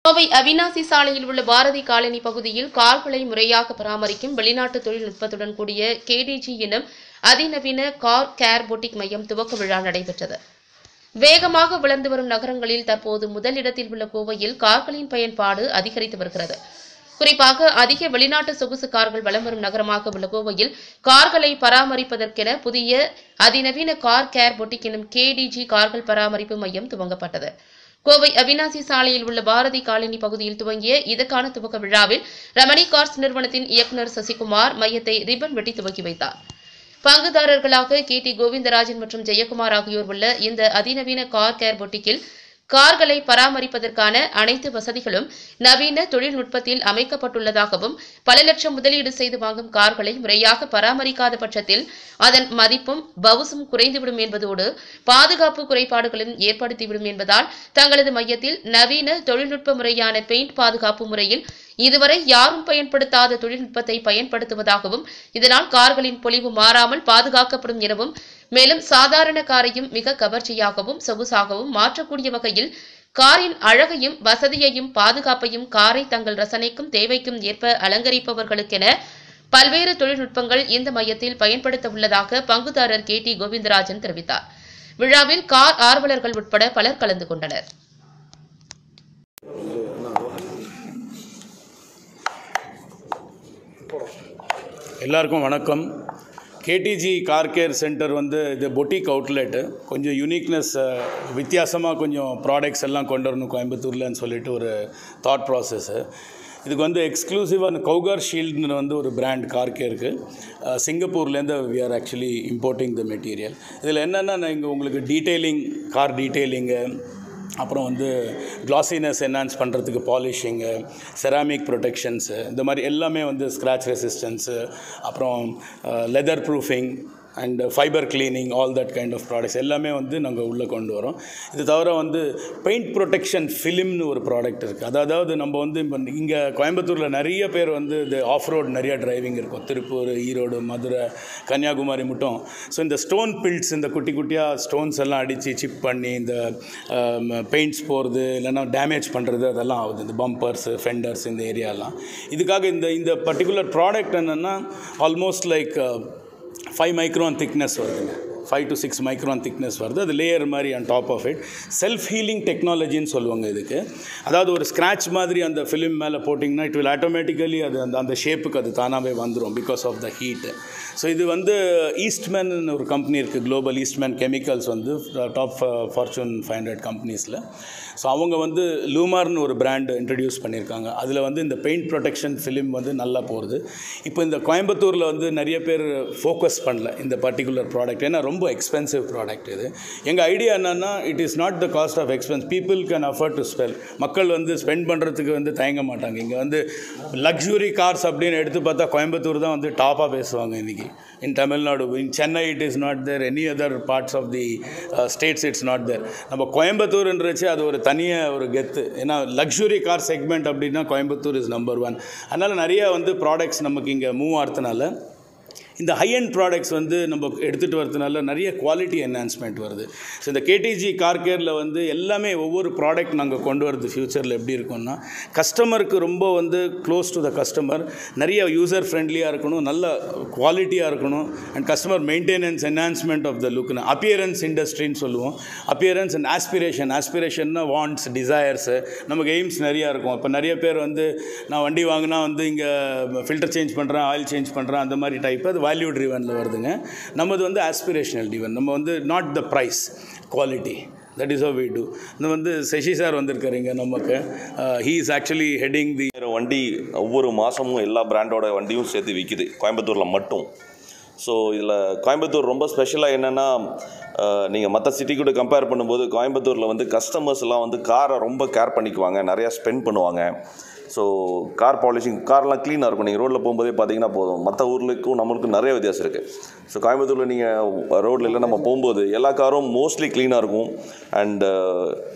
கோவை அவினாசி சாலையில் உள்ள பாரதி காலனி பகுதியில் கார்களை முறையாக பராமரிக்கும் வெளிநாட்டு தொழில்நுட்பத்துடன் கூடிய கேடிஜி எனும் அதிநவீன கார் கேர் பொட்டிக் மையம் துவக்க விழா நடைபெற்றது வேகமாக வளர்ந்து வரும் நகரங்களில் தற்போது முதலிடத்தில் உள்ள கோவையில் கார்களின் பயன்பாடு அதிகரித்து வருகிறது குறிப்பாக அதிக வெளிநாட்டு சொகுசு கார்கள் வலம் வரும் நகரமாக உள்ள கோவையில் கார்களை பராமரிப்பதற்கென புதிய அதிநவீன கார் கேர் பொட்டிக் எனும் கேடிஜி கார்கள் பராமரிப்பு மையம் துவங்கப்பட்டது கோவை அவினாசி சாலையில் உள்ள பாரதி காலனி பகுதியில் துவங்கிய இதற்கான துவக்க விழாவில் ரமணி கார்ஸ் நிறுவனத்தின் இயக்குநர் சசிகுமார் மையத்தை ரிப்பன் வெட்டி துவக்கி வைத்தார் பங்குதாரர்களாக கே டி கோவிந்தராஜன் மற்றும் ஜெயக்குமார் ஆகியோர் உள்ள இந்த அதிநவீன கார் கேர் பொட்டிக்கில் கார்களை பராமரிப்பதற்கான அனைத்து வசதிகளும் நவீன தொழில்நுட்பத்தில் அமைக்கப்பட்டுள்ளதாகவும் பல லட்சம் முதலீடு செய்து வாங்கும் கார்களை முறையாக பராமரிக்காத பட்சத்தில் அதன் மதிப்பும் பவுசும் குறைந்துவிடும் என்பதோடு பாதுகாப்பு குறைபாடுகளும் ஏற்படுத்திவிடும் என்பதால் தங்களது மையத்தில் நவீன தொழில்நுட்ப முறையான பெயிண்ட் பாதுகாப்பு முறையில் இதுவரை யாரும் பயன்படுத்தாத தொழில்நுட்பத்தை பயன்படுத்துவதாகவும் இதனால் கார்களின் பொலிவு மாறாமல் பாதுகாக்கப்படும் எனவும் மேலும் சாதாரண காரையும் மிக கவர்ச்சியாகவும் சொகுசாகவும் மாற்றக்கூடிய வகையில் காரின் அழகையும் வசதியையும் பாதுகாப்பையும் காரை தங்கள் ரசனைக்கும் தேவைக்கும் ஏற்ப அலங்கரிப்பவர்களுக்கென பல்வேறு தொழில்நுட்பங்கள் இந்த மையத்தில் பயன்படுத்த உள்ளதாக பங்குதாரர் கே டி கோவிந்தராஜன் தெரிவித்தார் விழாவில் கார் ஆர்வலர்கள் உட்பட பலர் கலந்து கொண்டனர் எல்லாருக்கும் வணக்கம் கேடிஜி கார் கேர் சென்டர் வந்து இது பொட்டிக் அவுட்லெட்டு கொஞ்சம் யூனிக்னஸ் வித்தியாசமாக கொஞ்சம் ப்ராடக்ட்ஸ் எல்லாம் கொண்டு வரணும் கோயம்புத்தூர்லன்னு சொல்லிட்டு ஒரு தாட் ப்ராசஸ்ஸு இதுக்கு வந்து எக்ஸ்க்ளூசிவாக கௌகார் ஷீல்டுன்னு வந்து ஒரு பிராண்ட் கார் கேருக்கு சிங்கப்பூர்லேருந்து we are actually importing the material இதில் என்னென்னா நான் இங்கே உங்களுக்கு டீட்டெயிலிங் கார் டீட்டெயிலிங்கு அப்புறம் வந்து கிளாசினஸ் என்ஹான்ஸ் பண்ணுறதுக்கு பாலிஷிங்கு செராமிக் ப்ரொடெக்ஷன்ஸு இந்த மாதிரி எல்லாமே வந்து ஸ்க்ராச் ரெசிஸ்டன்ஸு அப்புறம் leather proofing and fibre cleaning all that kind of products எல்லாமே வந்து நாங்கள் உள்ளே கொண்டு வரோம் இது தவிர வந்து பெயிண்ட் ப்ரொடெக்ஷன் ஃபிலிம்னு ஒரு ப்ராடக்ட் இருக்குது அது அதாவது நம்ம வந்து இப்போ இங்கே கோயம்புத்தூரில் நிறைய பேர் வந்து இது ஆஃப் ரோடு நிறைய டிரைவிங் இருக்கும் திருப்பூர் ஈரோடு மதுரை கன்னியாகுமரி மட்டும் ஸோ இந்த ஸ்டோன் பில்ட்ஸ் இந்த குட்டி குட்டியாக ஸ்டோன்ஸ் எல்லாம் அடித்து சிப் பண்ணி இந்த பெயிண்ட்ஸ் போகிறது இல்லைன்னா டேமேஜ் பண்ணுறது அதெல்லாம் ஆகுது இந்த பம்பர்ஸ் ஃபெண்டர்ஸ் இந்த ஏரியாலாம் இதுக்காக இந்த இந்த பர்டிகுலர் ப்ராடக்ட் என்னென்னா almost like five micron thickness வருதுங்க five to six micron thickness வருது அது லேயர் மாதிரி on top of it self healing டெக்னாலஜின்னு சொல்லுவாங்க இதுக்கு அதாவது ஒரு ஸ்க்ராட்ச் மாதிரி அந்த ஃபிலிம் மேலே போட்டிங்கன்னா இட் வில் ஆட்டோமேட்டிக்கலி அது அந்த அந்த ஷேப்புக்கு அது தானாகவே வந்துடும் because of the heat so இது வந்து ஈஸ்ட்மேன் ஒரு கம்பெனி இருக்குது குளோபல் ஈஸ்ட்மேன் கெமிக்கல்ஸ் வந்து டாப் ஃபார்ச்சூன் ஃபைவ் ஹண்ட்ரட் கம்பெனிஸில் ஸோ அவங்க வந்து லூமார்னு ஒரு பிராண்டு இன்ட்ரடியூஸ் பண்ணியிருக்காங்க அதில் வந்து இந்த பெயிண்ட் ப்ரொடெக்ஷன் ஃபிலிம் வந்து நல்லா போகிறது இப்போ இந்த கோயம்புத்தூரில் வந்து நிறைய பேர் ஃபோக்கஸ் பண்ணல இந்த பர்டிகுலர் ப்ராடக்ட் ஏன்னா ரொம்ப எக்ஸ்பென்சிவ் ப்ராடக்ட் இது எங்கள் ஐடியா என்னென்னா it is not the cost of expense people can afford to spend மக்கள் வந்து ஸ்பெண்ட் பண்ணுறதுக்கு வந்து தயங்க மாட்டாங்க இங்கே வந்து லக்ஸுரி கார்ஸ் அப்படின்னு எடுத்து பார்த்தா கோயம்புத்தூர் தான் வந்து டாப்பாக பேசுவாங்க இன்றைக்கி in Tamil Nadu in Chennai it is not there any other parts of the states it's not there நம்ம கோயம்புத்தூர்ன்றச்சு அது ஒரு தனியாக ஒரு கெத்து ஏன்னா லக்ஸுரி கார் செக்மெண்ட் அப்படின்னா கோயம்புத்தூர் இஸ் நம்பர் ஒன் அதனால் நிறைய வந்து ப்ராடக்ட்ஸ் நமக்கு இங்கே மூவ் ஆகிறதுனால இந்த ஹை அண்ட் ப்ராடக்ட்ஸ் வந்து நம்ம எடுத்துகிட்டு வரதுனால நிறைய குவாலிட்டி என்ஹான்ஸ்மெண்ட் வருது ஸோ இந்த கேடிஜி கார் கேரில் வந்து எல்லாமே ஒவ்வொரு ப்ராடக்ட் நாங்கள் கொண்டு வரது ஃப்யூச்சரில் எப்படி இருக்கும்னா கஸ்டமருக்கு ரொம்ப வந்து க்ளோஸ் டு த கஸ்டமர் நிறைய யூசர் ஃப்ரெண்ட்லியாக இருக்கணும் நல்ல குவாலிட்டியாக இருக்கணும் and customer maintenance enhancement of the லுக்னு அப்பியரன்ஸ் இண்டஸ்ட்ரின்னு சொல்லுவோம் அப்பியரன்ஸ் அண்ட் ஆஸ்பிரேஷன் ஆஸ்பிரேஷன்னா வாண்ட்ஸ் டிசையர்ஸு நமக்கு எய்ம்ஸ் நிறையா இருக்கும் இப்போ நிறைய பேர் வந்து நான் வண்டி வாங்கினா வந்து இங்கே ஃபில்டர் சேஞ்ச் பண்ணுறேன் ஆயில் சேஞ்ச் பண்ணுறேன் அந்த மாதிரி டைப் அது வேல்யூ ட்ரிவனில் வருதுங்க நம்மது வந்து ஆஸ்பிரேஷனல் ட்ரிவன் நம்ம வந்து not the price quality that is we do இந்த வந்து சசி சார் வந்திருக்காரு இங்கே நமக்கு he is actually heading the வண்டி ஒவ்வொரு மாதமும் எல்லா பிராண்டோட வண்டியும் சேர்த்து விற்கிது கோயம்புத்தூரில் மட்டும் ஸோ இதில் கோயம்புத்தூர் ரொம்ப ஸ்பெஷலாக என்னென்னா நீங்கள் மற்ற சிட்டி கூட கம்பேர் பண்ணும்போது கோயம்புத்தூரில் வந்து கஸ்டமர்ஸ்லாம் வந்து காரை ரொம்ப கேர் பண்ணிக்குவாங்க நிறையா ஸ்பெண்ட் பண்ணுவாங்க ஸோ கார் பாலிஷிங் கார்லாம் க்ளீனாக இருக்கும் நீங்கள் ரோட்டில் போகும்போதே பார்த்தீங்கன்னா போதும் மற்ற ஊர்களுக்கும் நம்மளுக்கும் நிறைய வித்தியாசம் இருக்குது ஸோ கோயம்புத்தூரில் நீங்கள் ரோட்டில் இல்லை நம்ம போகும்போது எல்லா காரும் மோஸ்ட்லி க்ளீனாக இருக்கும் அண்டு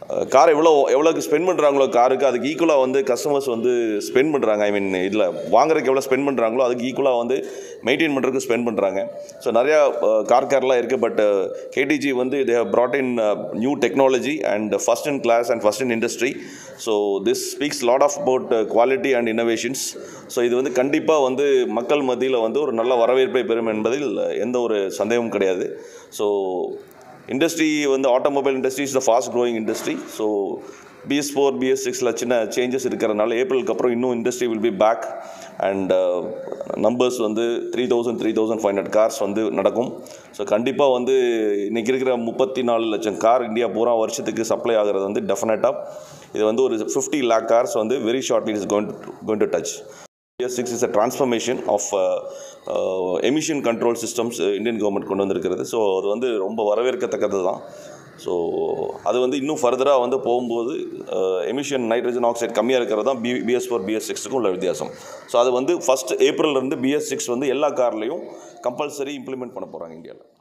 கார் எவ்வளோ எவ்வளோக்கு ஸ்பெண்ட் பண்ணுறாங்களோ காருக்கு அதுக்கு ஈக்குவலாக வந்து கஸ்டமர்ஸ் வந்து ஸ்பெண்ட் பண்ணுறாங்க ஐ மீன் இதில் வாங்குறதுக்கு எவ்வளோ ஸ்பெண்ட் பண்ணுறாங்களோ அதுக்கு ஈக்குவலாக வந்து மெயின்டைன் பண்ணுறதுக்கு ஸ்பெண்ட் பண்ணுறாங்க ஸோ நிறையா கார் கேர்லாம் இருக்குது பட் கேடிஜி வந்து they have brought in new technology and first in class and first in industry so this speaks lot of about quality and innovations so இது வந்து கண்டிப்பாக வந்து மக்கள் மத்தியில் வந்து ஒரு நல்ல வரவேற்பை பெறும் என்பதில் எந்த ஒரு சந்தேகமும் கிடையாது ஸோ இண்டஸ்ட்ரி வந்து automobile industry is the fast growing industry so BS four BS சிக்ஸில் சின்ன சேஞ்சஸ் இருக்கிறனால ஏப்ரலுக்கு அப்புறம் இன்னும் industry will be back and numbers வந்து three thousand three thousand five hundred cars வந்து நடக்கும் ஸோ கண்டிப்பாக வந்து இன்றைக்கி இருக்கிற முப்பத்தி நாலு லட்சம் கார் இந்தியா பூரா வருஷத்துக்கு சப்ளை ஆகிறது வந்து டெஃபினட்டாக இது வந்து ஒரு ஃபிஃப்டி லேக் கார்ஸ் வந்து very shortly is going going to touch BS six is a transformation of emission control systems Indian government கொண்டு வந்திருக்கிறது ஸோ அது வந்து ரொம்ப வரவேற்கத்தக்கது தான் ஸோ அது வந்து இன்னும் ஃபர்தராக வந்து போகும்போது எமிஷன் நைட்ரஜன் ஆக்சைடு கம்மியாக இருக்கிறது தான் பி பிஎஸ் ஃபோர் பிஎஸ் சிக்ஸுக்கும் உள்ள வித்தியாசம் ஸோ அது வந்து ஃபஸ்ட் ஏப்ரல்லேருந்து பிஎஸ் சிக்ஸ் வந்து எல்லா கார்லேயும் கம்பல்சரி இம்ப்ளிமெண்ட் பண்ண போகிறாங்க இந்தியாவில்